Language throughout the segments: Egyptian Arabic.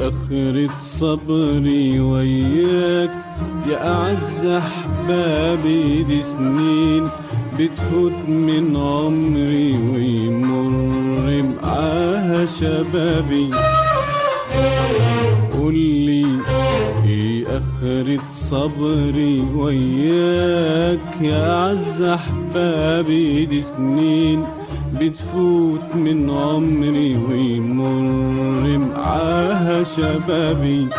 آخرة صبري وياك يا أعز أحبابي دي سنين بتفوت من عمري ويمر معاها شبابي قولي ايه آخرة صبري وياك يا أعز أحبابي دي سنين بتفوت من عمري ويمر معاها شبابي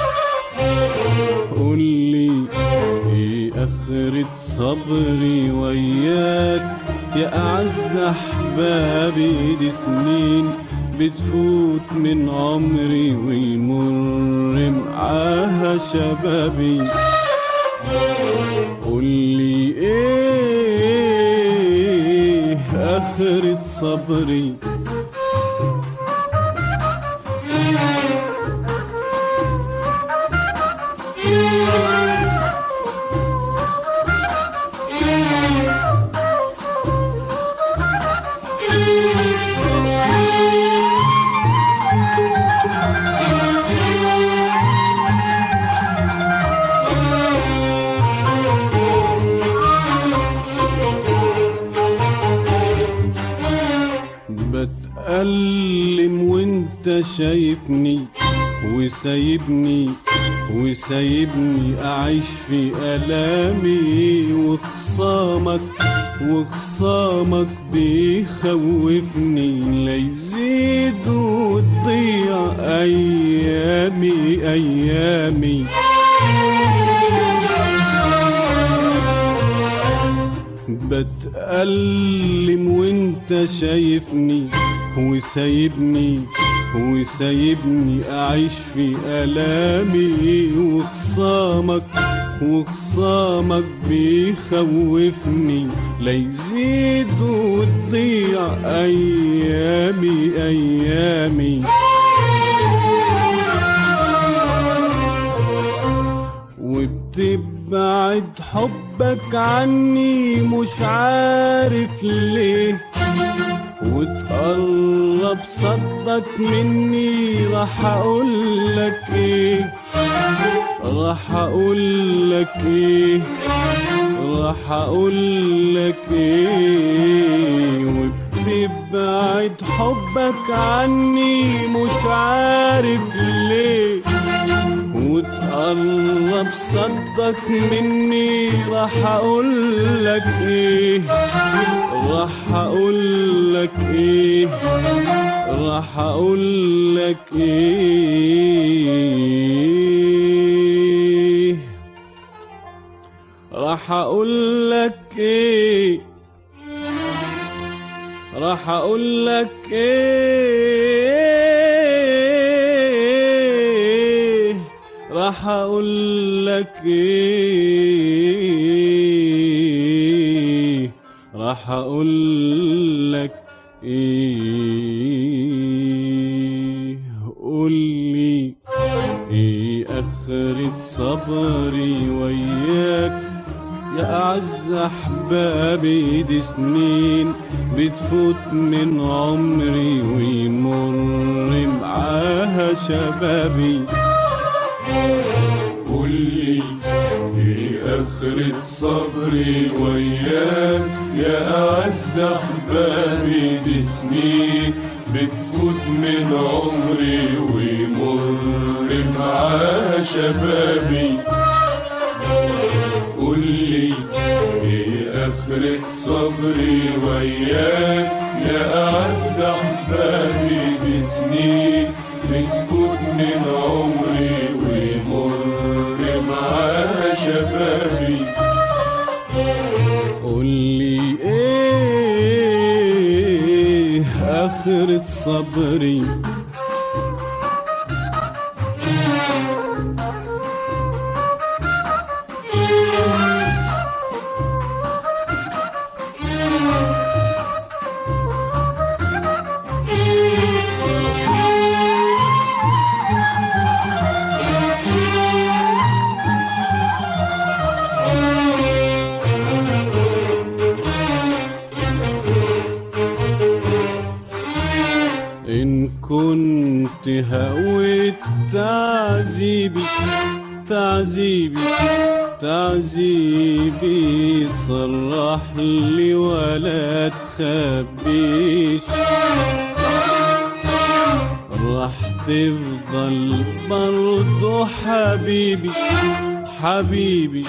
قولي ايه آخرة صبري وياك يا أعز أحبابي دي سنين بتفوت من عمري ويمر معاها شبابي قولي ايه آخرة صبري بتألم وانت شايفني وسايبني وسايبني أعيش في ألامي وخصامك وخصامك بيخوفني لا يزيد وتضيع أيامي أيامي بتألم وانت شايفني وسايبني وسايبني أعيش في ألامي وخصامك وخصامك بيخوفني لا يزيد وتضيع أيامي أيامي وبتبعد حبك عني مش عارف ليه وتقرب صدك مني راح اقولك ايه راح اقولك ايه راح اقولك ايه وبتبعد حبك عني مش عارف ليه وتقرب صدك مني راح اقولك ايه راح اقولك ايه راح اقولك ايه راح اقولك ايه راح اقولك ايه راح اقولك ايه راح اقولك ايه قولي ايه اخرة صبري وياك يا اعز احبابي دي سنين بتفوت من عمري ويمر معاها شبابي قولي ايه اخرة صبري وياك يا اعز احبابي دي سنين بتفوت من عمري ويمر معاها شبابي قولي ايه اخرة صبري وياك يا اعز احبابي دي سنين بتفوت من عمري ويمر معاها شبابي قولي ايه اخرة صبري إن كنت هويت تعذيبي تعذيبي تعذيبي صرح لي ولا تخبيش راح تفضل برضو حبيبي حبيبي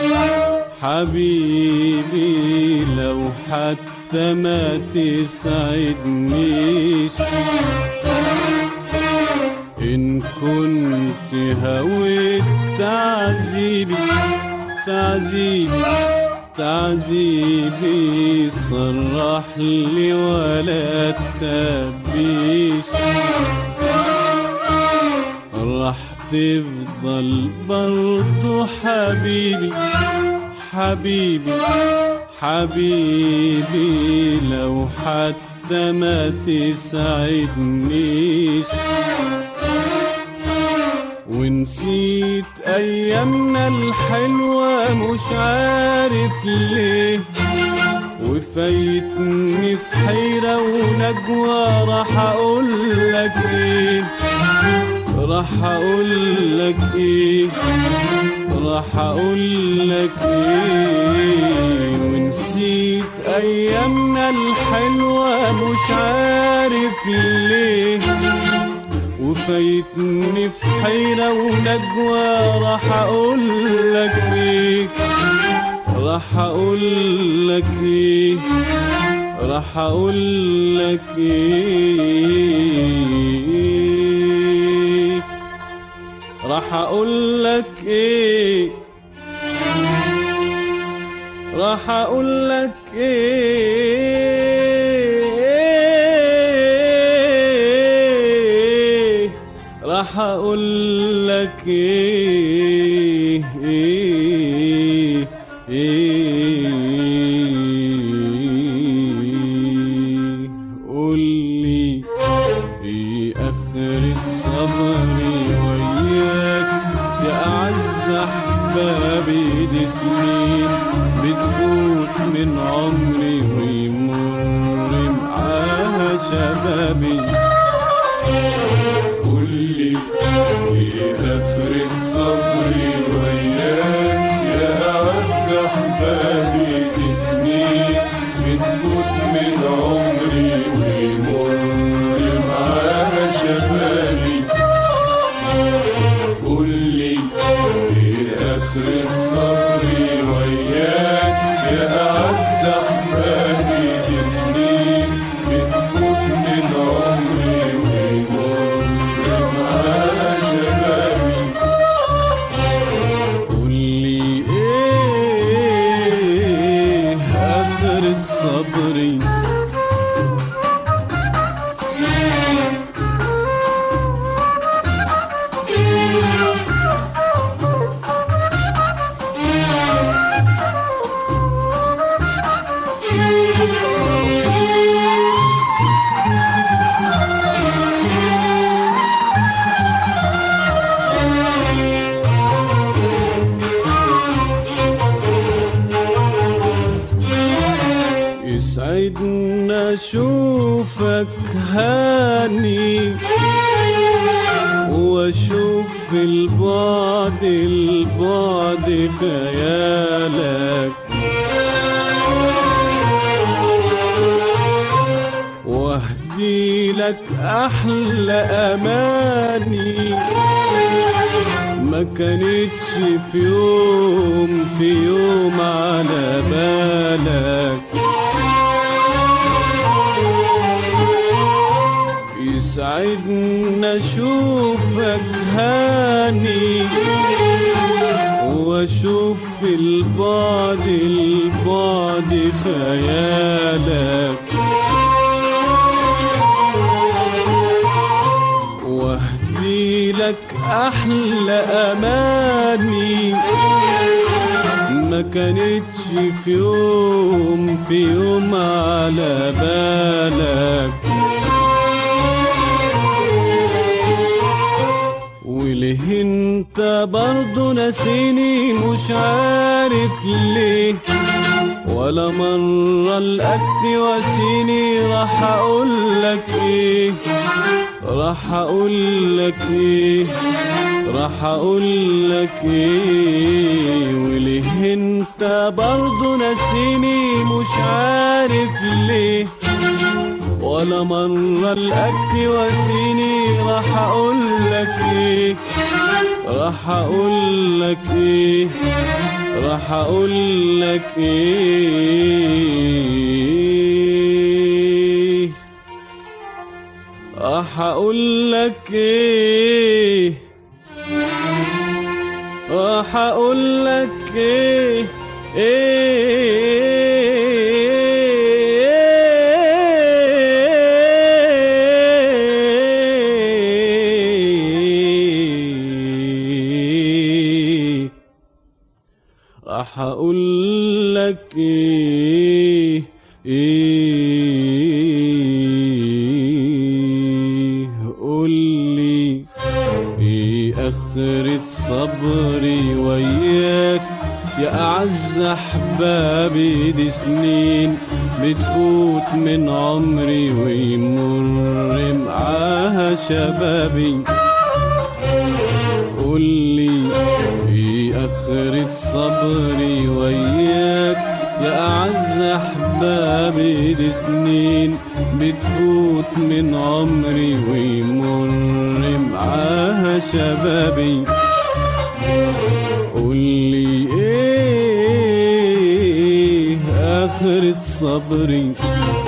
حبيبي لو حتى ما تسعدنيش إن كنت هويت تعذيبي تعذيبي تعذيبي صرح لي ولا تخبيش راح تفضل برضو حبيبي حبيبي حبيبي لو حتى ما تسعدنيش ونسيت ايامنا الحلوة مش عارف ليه وفايتني في حيرة ونجوى راح اقول لك ايه راح اقول لك ايه راح اقول لك ايه ونسيت ايامنا الحلوة مش عارف ليه وفايتني في حيرة ونجوى راح اقول لك ايه راح اقول لك ايه راح اقول لك ايه راح اقول لك ايه راح اقول لك ايه راح اقول لك ايه ايه ايه قول لي ايه اخرة صبري وياك يا اعز احبابي دي سنين بتفوت من عمري ويمر معاها شبابي قول لي ايه اخرة صبري وياك يا اعز احبابي دي سنين بتفوت من عمري ويمر معاها شبابي قول لي ايه اخرة صبري وياك يا اعز احبابي دي سنين بتفوت من عمري ويمر معاها شبابي قول لي ايه اخرة صبري يسعدنا اشوفك هاني واشوف في البعد البعد خيالك واهدي لك احلى اماني ما كانتش في يوم في يوم على بالك يسعدنا اشوفك هاني واشوف في البعد البعد خيالك واهدي لك احلى اماني ما كانتش في يوم في يوم على بالك وليه انت برضو ناسيني مش عارف ليه ولا مرة لقيت واسيني راح اقول لك ايه راح اقول لك ايه راح اقول لك ايه وليه انت برضو ناسيني مش عارف ليه ولا مرة لقاك واسيني راح اقول لك ايه راح اقول لك ايه راح اقول لك ايه راح اقول لك ايه راح اقول لك ايه ايه راح اقول لك ايه ايه قول لي ايه اخرة صبري وياك يا اعز احبابي دي سنين بتفوت من عمري ويمر معاها شبابي قول لي في اخرة صبري وياك يا اعز احبابي دي سنين بتفوت من عمري ويمر معاها شبابي قول لي ايه اخرة صبري